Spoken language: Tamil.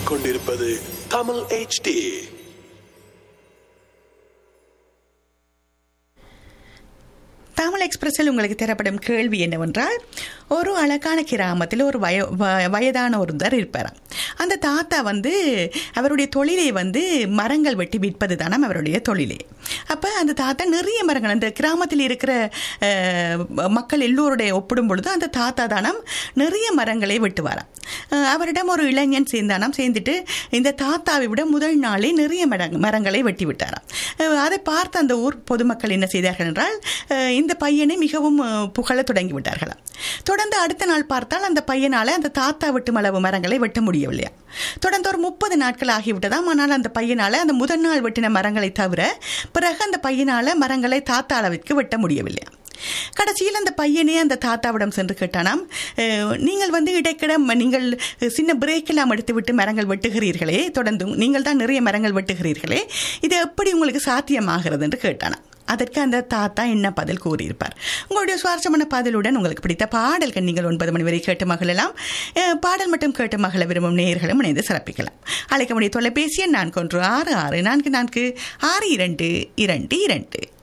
கேட்டுக்கொண்டிருப்பது தமிழ் HD தமிழ் எக்ஸ்பிரஸில் உங்களுக்கு தரப்படும் கேள்வி என்னவென்றால் ஒரு அழகான கிராமத்தில் ஒரு வய வ- வயதான ஒருத்தர் இருப்பாராம் அந்த தாத்தா வந்து அவருடைய தொழிலை வந்து மரங்கள் வெட்டி விற்பது தானே அவருடைய தொழிலே அப்போ அந்த தாத்தா நிறைய மரங்கள் அந்த கிராமத்தில் இருக்கிற அஹ், மக்கள் எல்லோருடைய ஒப்பிடும் பொழுது அந்த தாத்தா தானம் நிறைய மரங்களை வெட்டுவாராம் அஹ், அவரிடம் ஒரு இளைஞன் சேர்ந்தானாம் சேர்ந்துட்டு இந்த தாத்தாவை விட முதல் நாளே நிறைய மரங் மரங்களை வெட்டி விட்டாராம் அஹ், அதை பார்த்த அந்த ஊர் பொதுமக்கள் என்ன செய்தார்கள் என்றால் அஹ், இந்த பையனை மிகவும் அஹ், புகழத் தொடங்கி விட்டார்களாம் தொடர்ந்து அடுத்த நாள் பார்த்தால் அந்த பையனால அந்த தாத்தா வெட்டும் அளவு மரங்களை வெட்ட முடியவில்லையா தொடர்ந்து ஒரு முப்பது நாட்கள் ஆகிவிட்டதாம் ஆனால் அந்த பையனால அந்த முதல் நாள் வெட்டின மரங்களை தவிர பிறகு அந்த பையனால மரங்களை தாத்தா அளவிற்கு வெட்ட முடியவில்லையா கடைசியில் அந்த பையனே அந்த தாத்தாவிடம் சென்று கேட்டானாம் "அஹ், நீங்கள் வந்து இடைக்கிட ம- நீங்கள் சின்ன பிரேக் எல்லாம் எடுத்துவிட்டு மரங்கள் வெட்டுகிறீர்களே தொடர்ந்து நீங்கள் தான் நிறைய மரங்கள் வெட்டுகிறீர்களே இது எப்படி உங்களுக்கு சாத்தியமாகிறது என்று கேட்டானாம் அதற்கு அந்த தாத்தா என்ன பதில் கூறியிருப்பார் உங்களுடைய சுவாரஸ்யமான பதிலுடன் உங்களுக்கு பிடித்த பாடல்கள் நீங்கள் ஒன்பது மணி வரை கேட்டு மகிழலாம் அஹ், பாடல் மட்டும் கேட்டு மகள விரும்பும் நேயர்களும் இணைந்து சிறப்பிக்கலாம் அழைக்க முடிய தொலைபேசி எண் நான்கு ஒன்று ஆறு ஆறு நான்கு நான்கு ஆறு இரண்டு இரண்டு இரண்டு